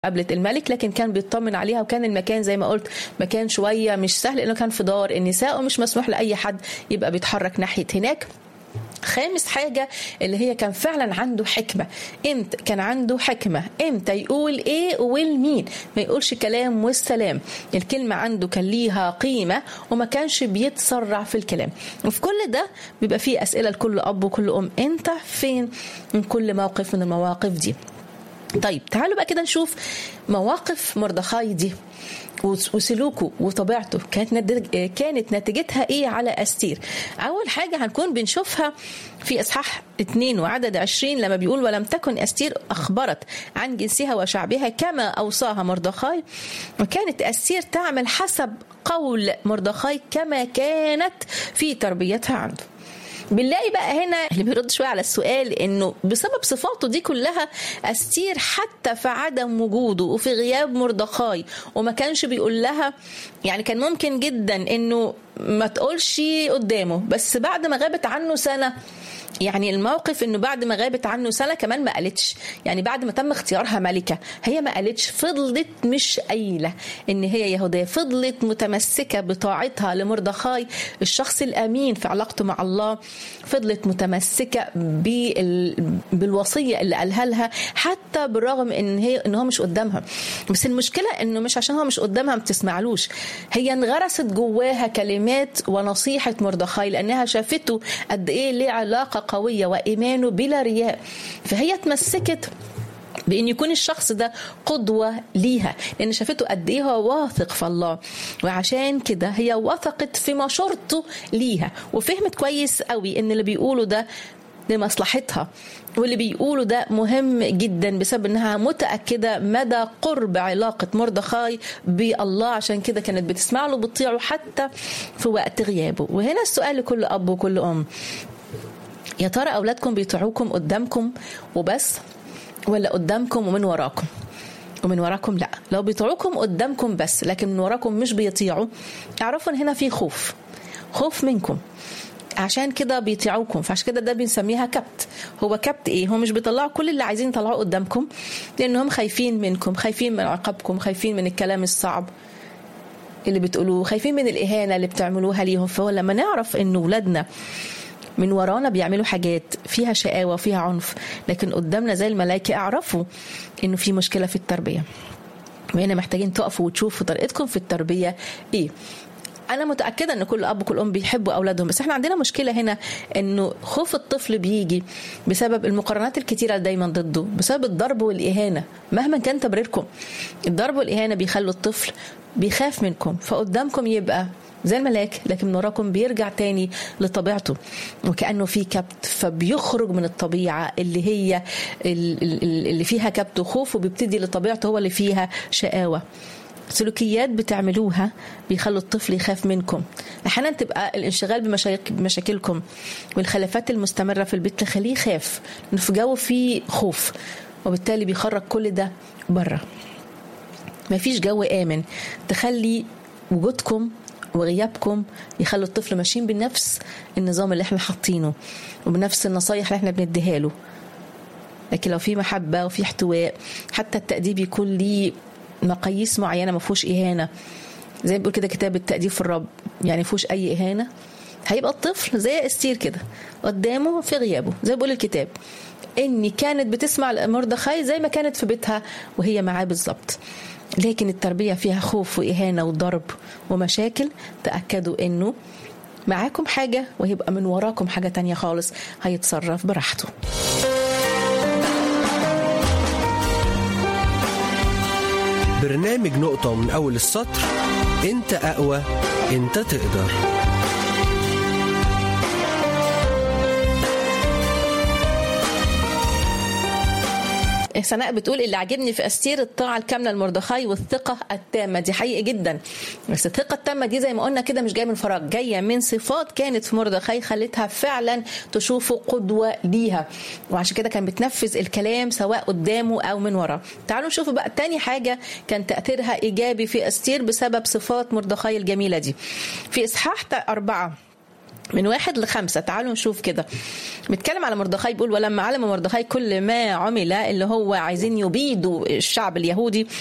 قابلت الملك لكن كان بيطمن عليها وكان المكان زي ما قلت مكان شويه مش سهل لانه كان في دار النساء ومش مسموح لاي حد يبقى بيتحرك ناحيه هناك خامس حاجة اللي هي كان فعلا عنده حكمة امتى كان عنده حكمة امتى يقول ايه والمين ما يقولش كلام والسلام الكلمة عنده كان ليها قيمة وما كانش بيتسرع في الكلام وفي كل ده بيبقى فيه أسئلة لكل أب وكل أم انت فين من كل موقف من المواقف دي طيب تعالوا بقى كده نشوف مواقف مردخاي دي وسلوكه وطبيعته كانت نتج... كانت نتيجتها ايه على استير اول حاجه هنكون بنشوفها في اصحاح 2 وعدد 20 لما بيقول ولم تكن استير اخبرت عن جنسها وشعبها كما اوصاها مردخاي وكانت استير تعمل حسب قول مردخاي كما كانت في تربيتها عنده بنلاقي بقى هنا اللي بيرد شويه على السؤال انه بسبب صفاته دي كلها استير حتى في عدم وجوده وفي غياب مردخاي وما كانش بيقول لها يعني كان ممكن جدا انه ما تقولش قدامه بس بعد ما غابت عنه سنه يعني الموقف انه بعد ما غابت عنه سنه كمان ما قالتش يعني بعد ما تم اختيارها ملكه هي ما قالتش فضلت مش قايله ان هي يهوديه فضلت متمسكه بطاعتها لمردخاي الشخص الامين في علاقته مع الله فضلت متمسكه بال... بالوصيه اللي قالها لها حتى بالرغم ان هي ان هو مش قدامها بس المشكله انه مش عشان هو مش قدامها ما بتسمعلوش هي انغرست جواها كلمات ونصيحه مردخاي لانها شافته قد ايه ليه علاقه قوية وإيمانه بلا رياء فهي تمسكت بان يكون الشخص ده قدوه ليها لان شافته قد ايه هو واثق في الله وعشان كده هي وثقت في مشورته ليها وفهمت كويس قوي ان اللي بيقوله ده لمصلحتها واللي بيقولوا ده مهم جدا بسبب انها متاكده مدى قرب علاقه مردخاي بالله عشان كده كانت بتسمع له بتطيعه حتى في وقت غيابه وهنا السؤال لكل اب وكل ام يا ترى اولادكم بيطيعوكم قدامكم وبس ولا قدامكم ومن وراكم ومن وراكم لا لو بيطيعوكم قدامكم بس لكن من وراكم مش بيطيعوا اعرفوا ان هنا في خوف خوف منكم عشان كده بيطيعوكم فعشان كده ده بنسميها كبت هو كبت ايه هو مش بيطلعوا كل اللي عايزين يطلعوه قدامكم لانهم خايفين منكم خايفين من عقابكم خايفين من الكلام الصعب اللي بتقولوه خايفين من الاهانه اللي بتعملوها ليهم فهو لما نعرف ان ولادنا من ورانا بيعملوا حاجات فيها شقاوة وفيها عنف لكن قدامنا زي الملائكة اعرفوا انه في مشكلة في التربية وهنا محتاجين تقفوا وتشوفوا طريقتكم في التربية ايه انا متاكده ان كل اب وكل ام بيحبوا اولادهم بس احنا عندنا مشكله هنا انه خوف الطفل بيجي بسبب المقارنات الكتيره دايما ضده بسبب الضرب والاهانه مهما كان تبريركم الضرب والاهانه بيخلوا الطفل بيخاف منكم فقدامكم يبقى زي الملاك لكن من وراكم بيرجع تاني لطبيعته وكأنه في كبت فبيخرج من الطبيعة اللي هي اللي فيها كبت وخوف وبيبتدي لطبيعته هو اللي فيها شقاوة سلوكيات بتعملوها بيخلوا الطفل يخاف منكم احيانا تبقى الانشغال بمشاكل بمشاكلكم والخلافات المستمره في البيت تخليه يخاف انه في جو فيه خوف وبالتالي بيخرج كل ده بره مفيش جو امن تخلي وجودكم وغيابكم يخلوا الطفل ماشيين بنفس النظام اللي احنا حاطينه وبنفس النصايح اللي احنا بنديها له لكن لو في محبه وفي احتواء حتى التأديب يكون ليه مقاييس معينه ما فيهوش اهانه زي ما بيقول كده كتاب التأديب في الرب يعني فيهوش اي اهانه هيبقى الطفل زي استير كده قدامه في غيابه زي ما بيقول الكتاب اني كانت بتسمع مردخاي زي ما كانت في بيتها وهي معاه بالظبط لكن التربية فيها خوف وإهانة وضرب ومشاكل تأكدوا إنه معاكم حاجة وهيبقى من وراكم حاجة تانية خالص هيتصرف براحته برنامج نقطة من أول السطر أنت أقوى أنت تقدر سناء بتقول اللي عجبني في استير الطاعه الكامله لمردخاي والثقه التامه دي حقيقي جدا بس الثقه التامه دي زي ما قلنا كده مش جايه من فراغ جايه من صفات كانت في مردخاي خلتها فعلا تشوفه قدوه ليها وعشان كده كان بتنفذ الكلام سواء قدامه او من وراه تعالوا نشوف بقى تاني حاجه كان تاثيرها ايجابي في استير بسبب صفات مردخاي الجميله دي في اصحاح أربعة من واحد لخمسة تعالوا نشوف كده بيتكلم على مردخاي بيقول ولما علم مردخاي كل ما عمل اللي هو عايزين يبيدوا الشعب اليهودي